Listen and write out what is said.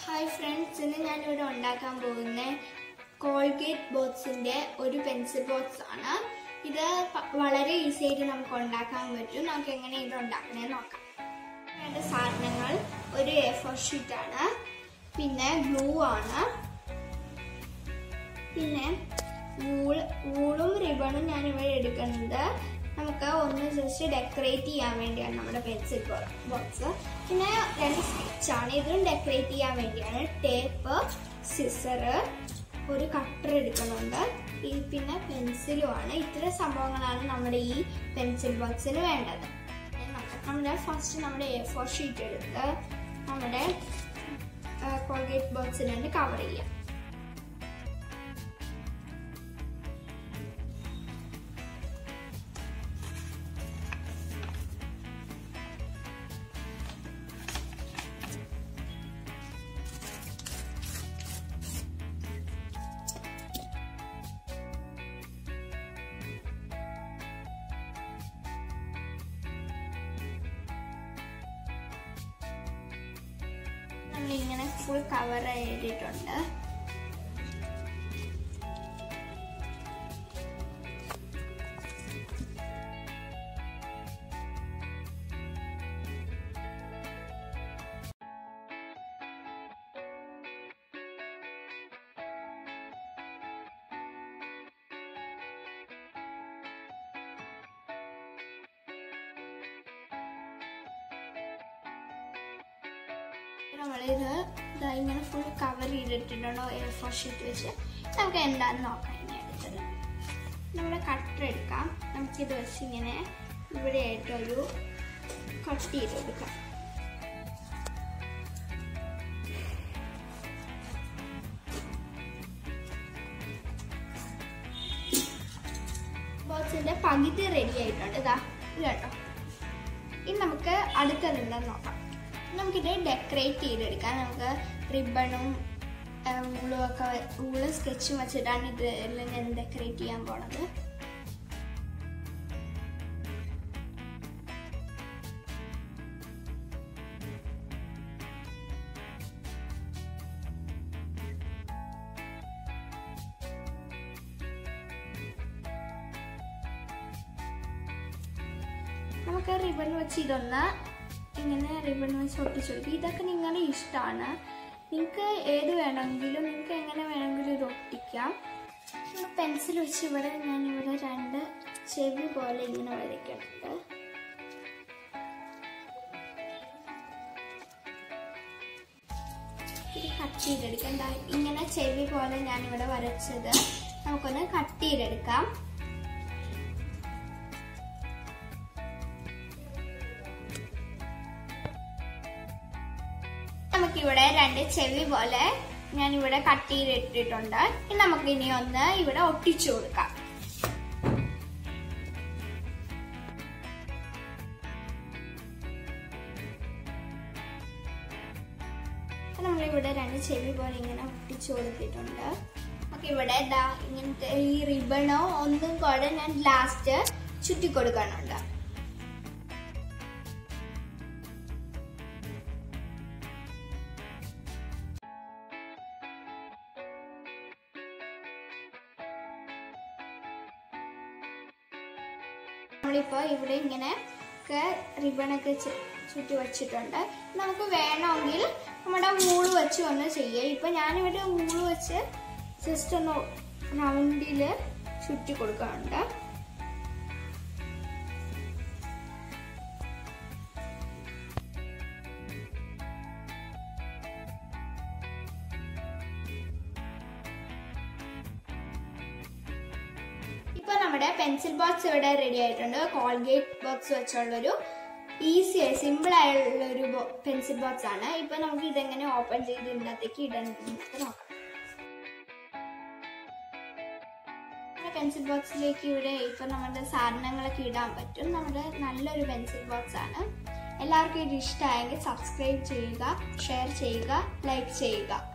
hi friends ഇന്ന് ഞാനിവിടെ ഉണ്ടാക്കാൻ പോകുന്ന കോൾഗേറ്റ് ബോക്സിന്റെ ഒരു പെൻസിൽ ബോക്സ് ആണ് ഇത് പ- വളരെ ഈസി ആയിട്ട് നമുക്ക് ഉണ്ടാക്കാൻ പറ്റും നമുക്ക് എങ്ങനെ ഇത് ഉണ്ടാക്കണേ നോക്കാം വേണ്ട സാധനങ്ങൾ ഒരു എ ഫോർ ഷീറ്റ് ആണ് പിന്നെ ഗ്ലൂ ആണ് പിന്നെ വൂൾ വൂളും റിബണും ഞാൻ ഇവിടെ എടുക്കുന്നത് നമുക്ക് ഒന്ന് ജസ്റ്റ് ഡെക്കറേറ്റ് ചെയ്യാൻ വേണ്ടിയാണ് നമ്മുടെ പെൻസിൽ ബോക്സ് പിന്നെ രണ്ട് സ്കെച്ചാണ് ഇതും ഡെക്കറേറ്റ് ചെയ്യാൻ വേണ്ടിയാണ് ടേപ്പ് സിസർ ഒരു കട്ടർ എടുക്കുന്നുണ്ട് ഈ പിന്നെ പെൻസിലും ആണ് ഇത്രയും സംഭവങ്ങളാണ് നമ്മുടെ ഈ പെൻസിൽ ബോക്സിന് വേണ്ടത് നമ്മുടെ ഫസ്റ്റ് നമ്മുടെ എ ഫോർ ഷീറ്റ് എടുത്ത് നമ്മുടെ കോൾഗേറ്റ് ബോക്സിനെ കവർ ചെയ്യാം നമ്മളിങ്ങനെ ഫുൾ കവർ ചെയ്തിട്ടുണ്ട് നമ്മളിത് ഇതാ ഇങ്ങനെ ഫുൾ കവർ ചെയ്തിട്ടുണ്ടോ എ ഫോർ ഷീറ്റ് വെച്ച് നമുക്ക് എന്താണെന്ന് നോക്കാം ഇനി അടുത്തത് നമ്മുടെ കട്ടർ എടുക്കാം നമുക്കിത് വെച്ച് ഇങ്ങനെ ഇവിടെ ആയിട്ടൊരു കട്ട് ചെയ്ത് കൊടുക്കാം ബോക്സിന്റെ പകുതി റെഡി ആയിട്ടുണ്ട് ഇതാ ഇത് കേട്ടോ ഇനി നമുക്ക് അടുത്തതെന്താന്ന് നോക്കാം നമുക്കിത് ഡെക്കറേറ്റ് ചെയ്തെടുക്കാം നമുക്ക് റിബണും ഊളും ഒക്കെ ഊള് സ്കെച്ചും വെച്ചിട്ടാണ് ഇത് എല്ലാം ഞാൻ ഡെക്കറേറ്റ് ചെയ്യാൻ പോണത് നമുക്ക് റിബൺ വെച്ച് ഇതൊന്ന് ഇങ്ങനെ റിബൺ വെച്ച് ഒട്ടിച്ചു കൊടുക്കും ഇതൊക്കെ നിങ്ങളുടെ ഇഷ്ടമാണ് നിങ്ങൾക്ക് ഏത് വേണമെങ്കിലും നിങ്ങൾക്ക് എങ്ങനെ വേണമെങ്കിലും ഇത് ഒട്ടിക്കാം പെൻസിൽ വെച്ച് ഇവിടെ ഞാൻ ഇവിടെ രണ്ട് ചെവി പോലെ ഇങ്ങനെ വരയ്ക്കുന്നുണ്ട് ഇത് കട്ട് ചെയ്തെടുക്കാം ദാ ഇങ്ങനെ ചെവി പോലെ ഞാൻ ഇവിടെ വരച്ചത് നമുക്കൊന്ന് കട്ട് ചെയ്തെടുക്കാം നമുക്കിവിടെ രണ്ട് ചെവി പോലെ ഞാൻ ഇവിടെ കട്ട് ചെയ്തിട്ടിട്ടുണ്ട് ഇനി നമുക്ക് ഇനി ഒന്ന് ഇവിടെ ഒട്ടിച്ചു കൊടുക്കാം അപ്പൊ നമ്മളിവിടെ രണ്ട് ചെവി പോലെ ഇങ്ങനെ ഒട്ടിച്ചു കൊടുത്തിട്ടുണ്ട് നമുക്ക് ഇവിടെ ദാ ഇങ്ങനത്തെ ഈ റിബണോ ഒന്നും കൂടെ ഞാൻ ലാസ്റ്റ് ചുറ്റി കൊടുക്കാനുണ്ട് നമ്മളിപ്പോ ഇവിടെ ഇങ്ങനെ ഒക്കെ റിബണൊക്കെ ചു- ചുറ്റി വെച്ചിട്ടുണ്ട് നമുക്ക് വേണമെങ്കിൽ നമ്മുടെ വൂള് വെച്ച് ഒന്ന് ചെയ്യാം ഇപ്പൊ ഞാനിവിടെ വൂള് വെച്ച് ജസ്റ്റ് ഒന്ന് റൗണ്ടിൽ ചുറ്റി കൊടുക്കാറുണ്ട് ഇപ്പൊ നമ്മുടെ പെൻസിൽ ബോക്സ് ഇവിടെ റെഡി ആയിട്ടുണ്ട് കോൾഗേറ്റ് ബോക്സ് വെച്ചുള്ളൊരു ഈസി ആയി സിമ്പിൾ ആയുള്ള ഒരു പെൻസിൽ ബോക്സ് ആണ് ഇപ്പൊ നമുക്ക് ഇതെങ്ങനെ ഓപ്പൺ ചെയ്ത് ഇതിനകത്തേക്ക് ഇടുന്നത് നോക്കാം പെൻസിൽ ബോക്സിലേക്ക് ഇവിടെ ഇപ്പൊ നമ്മുടെ സാധനങ്ങളൊക്കെ ഇടാൻ പറ്റും നമ്മുടെ നല്ലൊരു പെൻസിൽ ബോക്സ് ആണ് എല്ലാവർക്കും ഇത് ഇഷ്ടമായെങ്കിൽ സബ്സ്ക്രൈബ് ചെയ്യുക ഷെയർ ചെയ്യുക ലൈക്ക് ചെയ്യുക